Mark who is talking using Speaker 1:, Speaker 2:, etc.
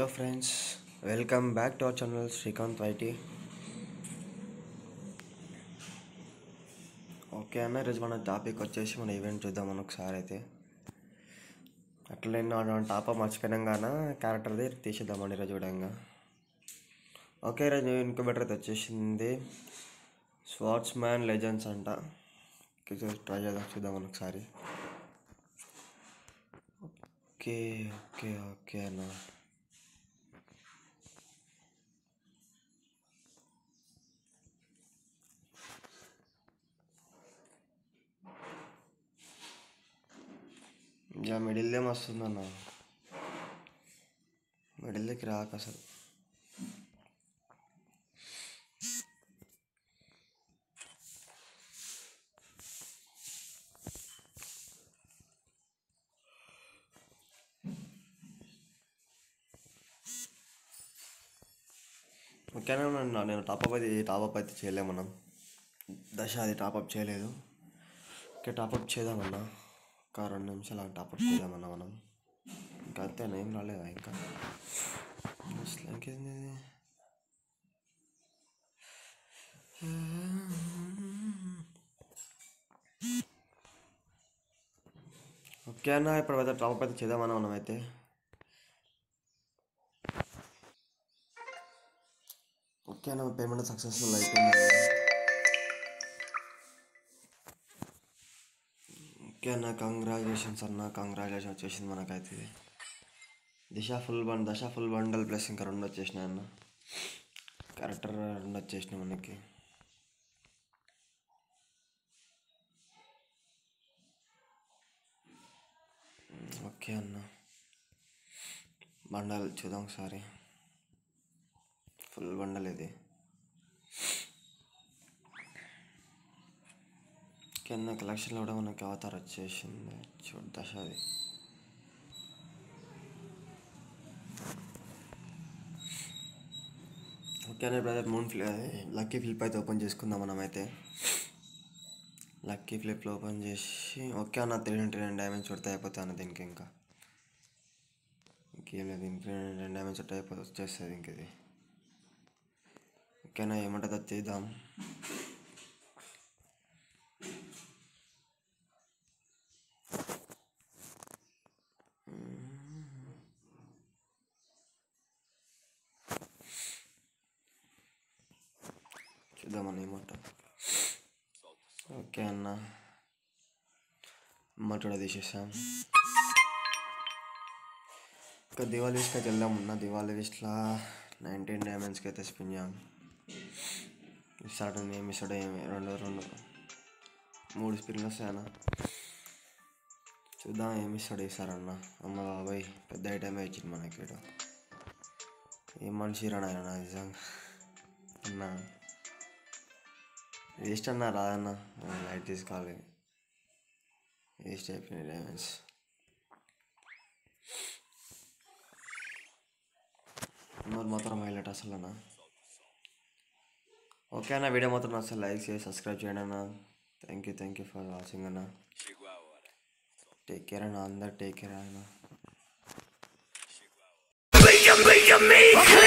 Speaker 1: Friends welcome back to our channel Srikanth YT okay అన్న ఈరోజు మన టాపిక్ వచ్చేసి మన ఈవెంట్ చూద్దాం మనం ఒకసారి అయితే అట్లనే నా టాప్ మర్చిపోయినాం కానీ క్యారెక్టర్ది తీసేద్దామండి ఈరోజు చూడంగా ఓకే ఈరోజు న్యూ ఇన్క్యుబేటర్ అయితే వచ్చేసింది స్వాట్స్ మ్యాన్ లెజెండ్స్ అంట ట్రై చేద్దాం చూద్దాం మనం ఒకసారి ఓకే ఓకే ఓకే అన్న ఇంకా మిడిల్దే వస్తుందన్న మిడిల్లోకి రాక అసలు ఓకేనా నేను నేను టాపప్ అయితే టాపప్ అయితే చేయలేము మనం దశ అది టాపప్ చేయలేదు ఓకే టాపప్ చేద్దామన్నా ఒక రెండు నిమిషాలు టాపప్ చేద్దామన్నా మనం ఇంకా అంతే ఏం రాలేదా ఇంకా అసలు ఇంకేంది ఇది? ఓకే అన్న ఇప్పుడు అయితే టాపప్ అయితే చేద్దామన్నా మనం అయితే ఓకే అన్న పేమెంట్ సక్సెస్ఫుల్ అయిపోయింది ఓకే అన్న కంగ్రాచులేషన్స్ అన్న కంగ్రాచులేషన్ వచ్చేసింది మనకైతే ఇది. దిశ ఫుల్ బండ్ దశ ఫుల్ బండల్ ప్లస్ ఇంకా రెండు వచ్చేసినాయి అన్న క్యారెక్టర్ రెండు వచ్చేసినాయి మనకి ఓకే అన్న బండల్ చూద్దాం ఒకసారి ఫుల్ బండల్ ఇది కింద కలెక్షన్లో కూడా మనకి అవతార్ వచ్చేసింది చూడు దశ అది ఓకే అనే బ్రదర్ మూన్ ఫ్లి లక్కీ ఫ్లిప్ అయితే ఓపెన్ చేసుకుందాం మనమైతే లక్కీ ఫ్లిప్లో ఓపెన్ చేసి ఓకే అన్న త్రీ హండ్రెడ్ రెండు డైమండ్స్ కొడితే అయిపోతుంది అన్న దీనికి ఇంకా ఇంకేం లేదు దీనికి రెండు డైమండ్స్ కొట్టే అయిపోతే వచ్చేస్తుంది ఇంక ఇది ఓకేనా ఏమంటుంది అది చేద్దాం చూద్దామన్న ఏమంట ఓకే అన్న అమ్మ కూడా తీసేసాం ఇంకా దివాళీ విష్కి అయితే వెళ్దాం ఉన్న దివాళీ విష్లా నైన్టీన్ డైమండ్స్కి అయితే స్పిన్ చేయం ఇస్తాడు ఏమి ఇస్తాడు ఏమి రెండు రెండు మూడు స్పిన్లు వస్తాయన్న చూద్దాం ఏమి ఇస్తాడు ఇస్తారన్న అమ్మ బాబాయ్ పెద్ద ఐటమే ఇచ్చింది మనకి ఈడ. ఏం మనిషి రా నాయన నిజంగా అన్న వేస్ట్ అన్న రాదన్న లైట్ తీసుకోవాలి వేస్ట్ అయిపోయినాయి డైమండ్స్ మరి మాత్రం హైలైట్ అసలు అన్న ఓకే అన్న వీడియో మాత్రం అసలు లైక్ చేసి సబ్స్క్రైబ్ చేయండి అన్న thank you thank you for watching అన్న టేక్ కేర్ అన్న అందరు టేక్ కేర్ అన్న
Speaker 2: Brilliant, brilliant me.